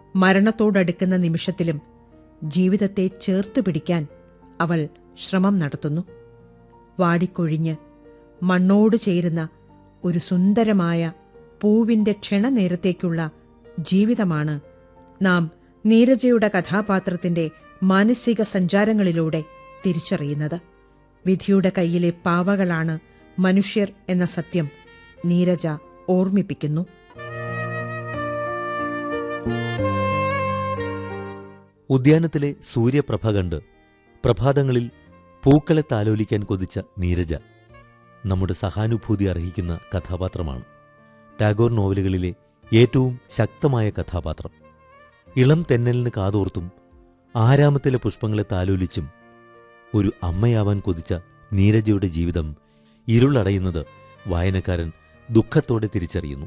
മരണത്തോടടുക്കുന്ന നിമിഷത്തിലും ജീവിതത്തെ ചേർത്തു പിടിക്കാൻ അവൾ ശ്രമം നടത്തുന്നു വാടിക്കൊഴിഞ്ഞ് മണ്ണോട് ചേരുന്ന ഒരു സുന്ദരമായ പൂവിന്റെ ക്ഷണനേരത്തേക്കുള്ള ജീവിതമാണ് നാം നീരജയുടെ കഥാപാത്രത്തിന്റെ മാനസിക സഞ്ചാരങ്ങളിലൂടെ തിരിച്ചറിയുന്നത് വിധിയുടെ കയ്യിലെ പാവകളാണ് മനുഷ്യർ എന്ന സത്യം നീരജ ഓർമ്മിപ്പിക്കുന്നു ഉദ്യാനത്തിലെ സൂര്യപ്രഭ കണ്ട് പ്രഭാതങ്ങളിൽ പൂക്കളെ താലോലിക്കാൻ കൊതിച്ച നീരജ നമ്മുടെ സഹാനുഭൂതി അർഹിക്കുന്ന കഥാപാത്രമാണ് ടാഗോർ നോവലുകളിലെ ഏറ്റവും ശക്തമായ കഥാപാത്രം ഇളം തെന്നലിന് കാതോർത്തും ആരാമത്തിലെ പുഷ്പങ്ങളെ താലോലിച്ചും ഒരു അമ്മയാവാൻ കൊതിച്ച നീരജയുടെ ജീവിതം ഇരുളടയുന്നത് വായനക്കാരൻ ദുഃഖത്തോടെ തിരിച്ചറിയുന്നു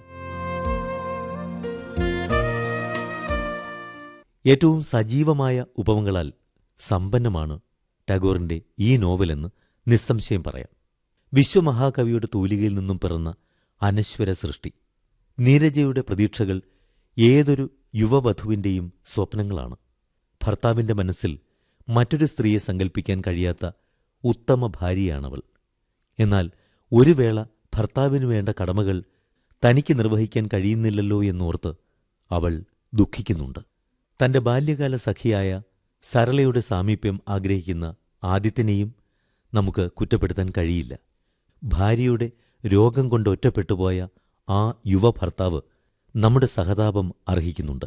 ഏറ്റവും സജീവമായ ഉപമകളാൽ സമ്പന്നമാണ് ടാഗോറിന്റെ ഈ നോവലെന്ന് നിസ്സംശയം പറയാം വിശ്വമഹാകവിയുടെ തൂലികയിൽ നിന്നും പിറന്ന അനശ്വര സൃഷ്ടി നീരജയുടെ പ്രതീക്ഷകൾ ഏതൊരു യുവവധുവിന്റെയും സ്വപ്നങ്ങളാണ് ഭർത്താവിന്റെ മനസ്സിൽ മറ്റൊരു സ്ത്രീയെ സങ്കല്പിക്കാൻ കഴിയാത്ത ഉത്തമ ഭാര്യയാണവൾ എന്നാൽ ഒരു വേള ഭർത്താവിനു വേണ്ട കടമകൾ തനിക്ക് നിർവഹിക്കാൻ കഴിയുന്നില്ലല്ലോ എന്നോർത്ത് അവൾ ദുഃഖിക്കുന്നുണ്ട് തന്റെ ബാല്യകാല സഖിയായ സരളയുടെ സാമീപ്യം ആഗ്രഹിക്കുന്ന ആദിത്യനെയും നമുക്ക് കുറ്റപ്പെടുത്താൻ കഴിയില്ല ഭാര്യയുടെ രോഗം കൊണ്ട് ഒറ്റപ്പെട്ടുപോയ ആ യുവ ഭർത്താവ് നമ്മുടെ സഹതാപം അർഹിക്കുന്നുണ്ട്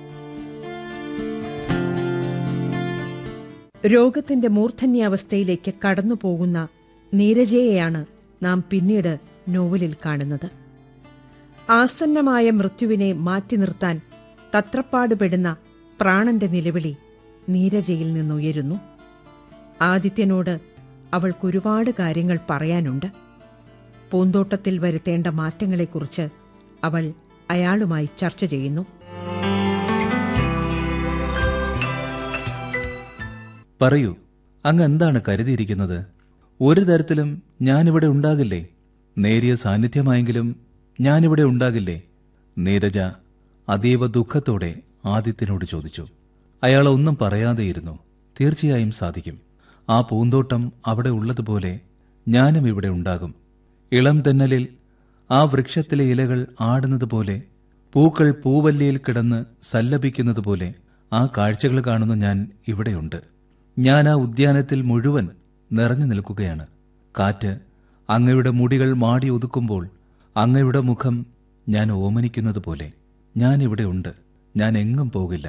രോഗത്തിന്റെ മൂർധന്യാവസ്ഥയിലേക്ക് കടന്നുപോകുന്ന നീരജയെയാണ് നാം പിന്നീട് നോവലിൽ കാണുന്നത് ആസന്നമായ മൃത്യുവിനെ മാറ്റി നിർത്താൻ തത്രപ്പാടുപെടുന്ന പ്രാണന്റെ നിലവിളി നീരജയിൽ നിന്നുയരുന്നു ആദിത്യനോട് അവൾക്കൊരുപാട് കാര്യങ്ങൾ പറയാനുണ്ട് പൂന്തോട്ടത്തിൽ വരുത്തേണ്ട മാറ്റങ്ങളെക്കുറിച്ച് അവൾ അയാളുമായി ചർച്ച ചെയ്യുന്നു പറയൂ അങ്ങ് എന്താണ് കരുതിയിരിക്കുന്നത് ഒരു തരത്തിലും ഞാനിവിടെ ഉണ്ടാകില്ലേ നേരിയ സാന്നിധ്യമായെങ്കിലും ഞാനിവിടെ ഉണ്ടാകില്ലേ നീരജ അതീവ ദുഃഖത്തോടെ ആദിത്യനോട് ചോദിച്ചു അയാൾ ഒന്നും പറയാതെയിരുന്നു തീർച്ചയായും സാധിക്കും ആ പൂന്തോട്ടം അവിടെ ഉള്ളതുപോലെ ഞാനും ഇവിടെ ഉണ്ടാകും ഇളം തെന്നലിൽ ആ വൃക്ഷത്തിലെ ഇലകൾ ആടുന്നത് പോലെ പൂക്കൾ പൂവല്ലിയിൽ കിടന്ന് സല്ലപിക്കുന്നത് പോലെ ആ കാഴ്ചകൾ കാണുന്ന ഞാൻ ഇവിടെയുണ്ട് ഞാൻ ആ ഉദ്യാനത്തിൽ മുഴുവൻ നിറഞ്ഞു നിൽക്കുകയാണ് കാറ്റ് അങ്ങയുടെ മുടികൾ മാടി ഒതുക്കുമ്പോൾ അങ്ങയുടെ മുഖം ഞാൻ ഓമനിക്കുന്നത് പോലെ ഞാൻ ഇവിടെ ഉണ്ട് ഞാൻ എങ്ങും പോകില്ല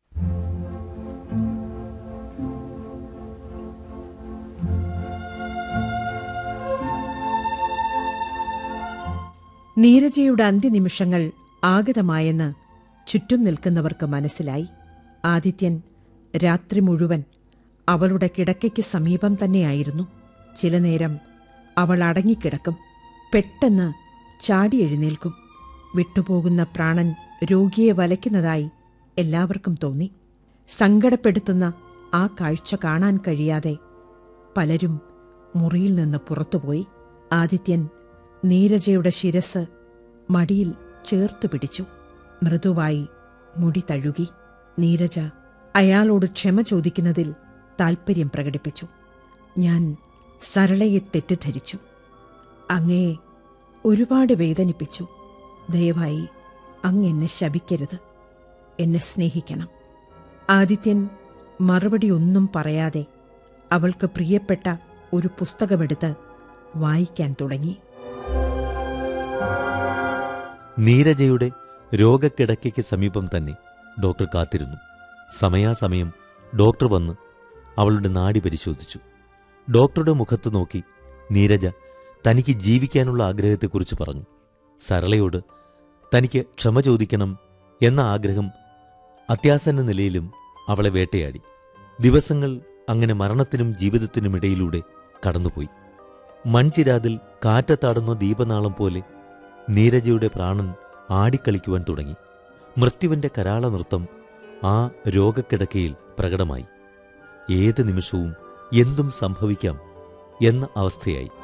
നീരജയുടെ അന്ത്യനിമിഷങ്ങൾ ആഗതമായെന്ന് ചുറ്റും നിൽക്കുന്നവർക്ക് മനസ്സിലായി ആദിത്യൻ രാത്രി മുഴുവൻ അവളുടെ കിടക്കയ്ക്ക് സമീപം തന്നെയായിരുന്നു ചില നേരം അവൾ അടങ്ങിക്കിടക്കും പെട്ടെന്ന് ചാടി എഴുന്നേൽക്കും വിട്ടുപോകുന്ന പ്രാണൻ രോഗിയെ വലയ്ക്കുന്നതായി എല്ലാവർക്കും തോന്നി സങ്കടപ്പെടുത്തുന്ന ആ കാഴ്ച കാണാൻ കഴിയാതെ പലരും മുറിയിൽ നിന്ന് പുറത്തുപോയി ആദിത്യൻ നീരജയുടെ ശിരസ് മടിയിൽ ചേർത്തു പിടിച്ചു മൃദുവായി മുടി തഴുകി നീരജ അയാളോട് ക്ഷമ ചോദിക്കുന്നതിൽ താൽപ്പര്യം പ്രകടിപ്പിച്ചു ഞാൻ സരളയെ തെറ്റിദ്ധരിച്ചു അങ്ങയെ ഒരുപാട് വേദനിപ്പിച്ചു ദയവായി അങ്ങ് എന്നെ ശപിക്കരുത് എന്നെ സ്നേഹിക്കണം ആദിത്യൻ മറുപടി ഒന്നും പറയാതെ അവൾക്ക് പ്രിയപ്പെട്ട ഒരു പുസ്തകമെടുത്ത് വായിക്കാൻ തുടങ്ങി നീരജയുടെ രോഗക്കിടക്കയ്ക്ക് സമീപം തന്നെ ഡോക്ടർ കാത്തിരുന്നു സമയാസമയം ഡോക്ടർ വന്ന് അവളുടെ നാടി പരിശോധിച്ചു ഡോക്ടറുടെ മുഖത്ത് നോക്കി നീരജ തനിക്ക് ജീവിക്കാനുള്ള ആഗ്രഹത്തെക്കുറിച്ച് പറഞ്ഞു സരളയോട് തനിക്ക് ക്ഷമ ചോദിക്കണം എന്ന ആഗ്രഹം അത്യാസന്ന നിലയിലും അവളെ വേട്ടയാടി ദിവസങ്ങൾ അങ്ങനെ മരണത്തിനും ജീവിതത്തിനുമിടയിലൂടെ കടന്നുപോയി മൺചിരാതിൽ കാറ്റത്താടുന്ന ദീപനാളം പോലെ നീരജയുടെ പ്രാണൻ ആടിക്കളിക്കുവാൻ തുടങ്ങി മൃത്യുവിന്റെ കരാള നൃത്തം ആ രോഗക്കിടക്കയിൽ പ്രകടമായി ഏത് നിമിഷവും എന്തും സംഭവിക്കാം എന്ന അവസ്ഥയായി